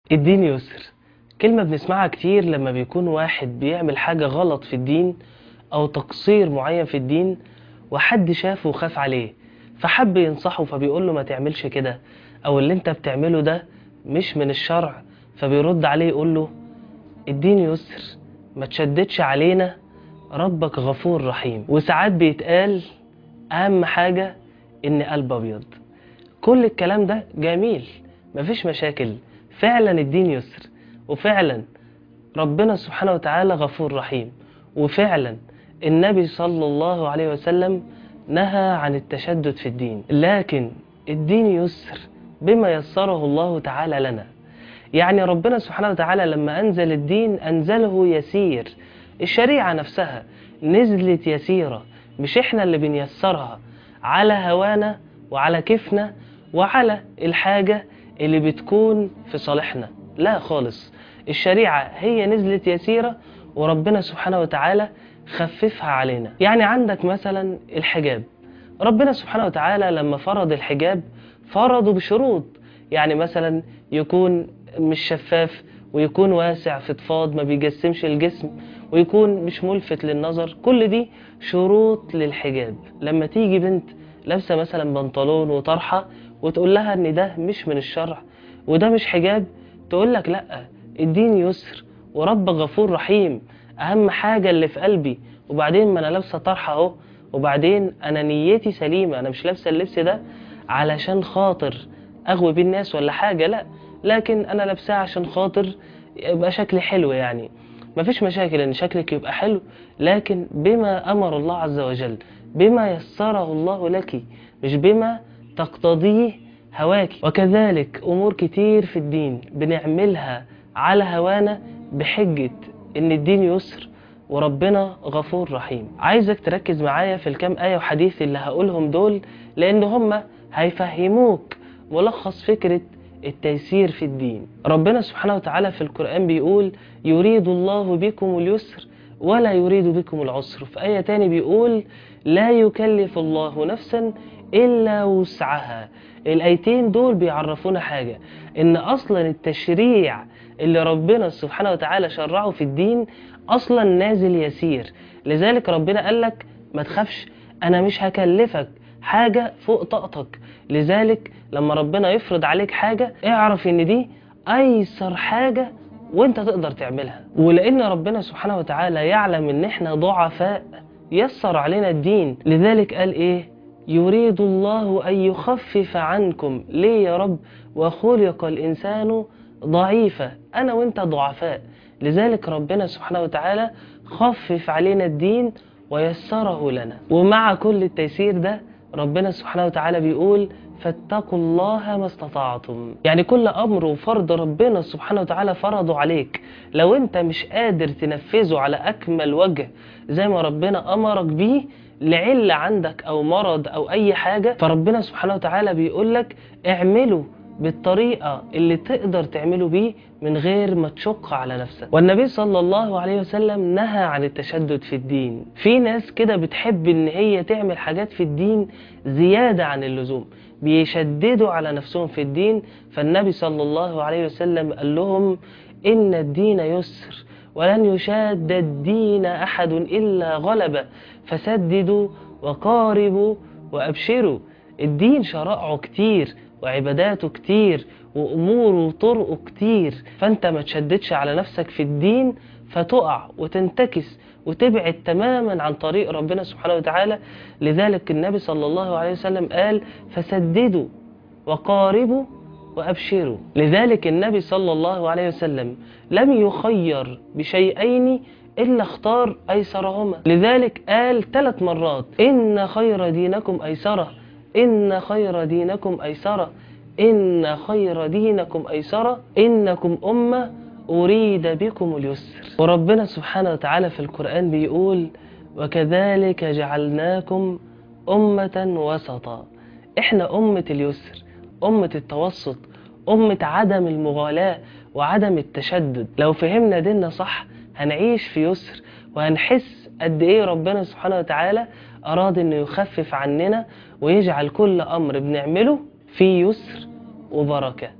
الدين يسر كلمة بنسمعها كتير لما بيكون واحد بيعمل حاجة غلط في الدين أو تقصير معين في الدين وحد شافه وخاف عليه فحب ينصحه فبيقول له ما تعملش كده أو اللي أنت بتعمله ده مش من الشرع فبيرد عليه يقول له الدين يسر ما تشددش علينا ربك غفور رحيم وساعات بيتقال أهم حاجة إن قلب أبيض كل الكلام ده جميل مفيش مشاكل فعلا الدين يسر وفعلا ربنا سبحانه وتعالى غفور رحيم وفعلا النبي صلى الله عليه وسلم نهى عن التشدد في الدين لكن الدين يسر بما يسره الله تعالى لنا يعني ربنا سبحانه وتعالى لما أنزل الدين أنزله يسير الشريعة نفسها نزلت يسيرة مش احنا اللي بنيسرها على هوانا وعلى كيفنا وعلى الحاجة اللي بتكون في صالحنا لا خالص الشريعة هي نزلت يسيرة وربنا سبحانه وتعالى خففها علينا يعني عندك مثلا الحجاب ربنا سبحانه وتعالى لما فرض الحجاب فرضه بشروط يعني مثلا يكون مش شفاف ويكون واسع فضفاض ما بيجسمش الجسم ويكون مش ملفت للنظر كل دي شروط للحجاب لما تيجي بنت لابسه مثلا بنطلون وطرحه وتقول لها ان ده مش من الشرع وده مش حجاب تقول لك لا الدين يسر ورب غفور رحيم اهم حاجه اللي في قلبي وبعدين ما انا لابسه طرحه اهو وبعدين انا نيتي سليمه انا مش لابسه اللبس ده علشان خاطر اغوي بيه الناس ولا حاجه لا لكن انا لابساه عشان خاطر يبقى شكلي حلو يعني مفيش مشاكل ان شكلك يبقى حلو لكن بما امر الله عز وجل بما يسره الله لك مش بما تقتضيه هواك وكذلك امور كتير في الدين بنعملها على هوانا بحجة ان الدين يسر وربنا غفور رحيم عايزك تركز معايا في الكام آية وحديث اللي هقولهم دول لان هم هيفهموك ملخص فكرة التيسير في الدين ربنا سبحانه وتعالى في القرآن بيقول يريد الله بكم اليسر ولا يريد بكم العسر في آية تاني بيقول لا يكلف الله نفسا إلا وسعها الآيتين دول بيعرفونا حاجة إن أصلا التشريع اللي ربنا سبحانه وتعالى شرعه في الدين أصلا نازل يسير لذلك ربنا قال لك ما تخافش أنا مش هكلفك حاجة فوق طاقتك لذلك لما ربنا يفرض عليك حاجة اعرف ان دي ايسر حاجة وانت تقدر تعملها ولان ربنا سبحانه وتعالى يعلم ان احنا ضعفاء يسر علينا الدين لذلك قال ايه يريد الله ان يخفف عنكم ليه يا رب وخلق الانسان ضعيفا انا وانت ضعفاء لذلك ربنا سبحانه وتعالى خفف علينا الدين ويسره لنا ومع كل التيسير ده ربنا سبحانه وتعالى بيقول فاتقوا الله ما استطعتم يعني كل امر وفرض ربنا سبحانه وتعالى فرضه عليك لو انت مش قادر تنفذه على اكمل وجه زي ما ربنا امرك بيه لعلة عندك او مرض او اي حاجة فربنا سبحانه وتعالى بيقول لك اعمله بالطريقة اللي تقدر تعمله بيه من غير ما تشق على نفسك والنبي صلى الله عليه وسلم نهى عن التشدد في الدين في ناس كده بتحب ان هي تعمل حاجات في الدين زيادة عن اللزوم بيشددوا على نفسهم في الدين فالنبي صلى الله عليه وسلم قال لهم إن الدين يسر ولن يشاد الدين أحد إلا غلبه فسددوا وقاربوا وأبشروا الدين شرائعه كتير وعباداته كتير وأموره وطرقه كتير فأنت ما تشددش على نفسك في الدين فتقع وتنتكس وتبعد تماما عن طريق ربنا سبحانه وتعالى لذلك النبي صلى الله عليه وسلم قال فسددوا وقاربوا وأبشروا لذلك النبي صلى الله عليه وسلم لم يخير بشيئين إلا اختار أيسرهما لذلك قال ثلاث مرات إن خير دينكم أيسره إن خير دينكم أيسره إن خير دينكم أيسره إنكم أمة أريد بكم اليسر وربنا سبحانه وتعالى في القرآن بيقول وكذلك جعلناكم أمة وسطا إحنا أمة اليسر أمة التوسط أمة عدم المغالاة وعدم التشدد لو فهمنا ديننا صح هنعيش في يسر وهنحس قد إيه ربنا سبحانه وتعالى أراد إنه يخفف عننا ويجعل كل أمر بنعمله فيه يسر وبركة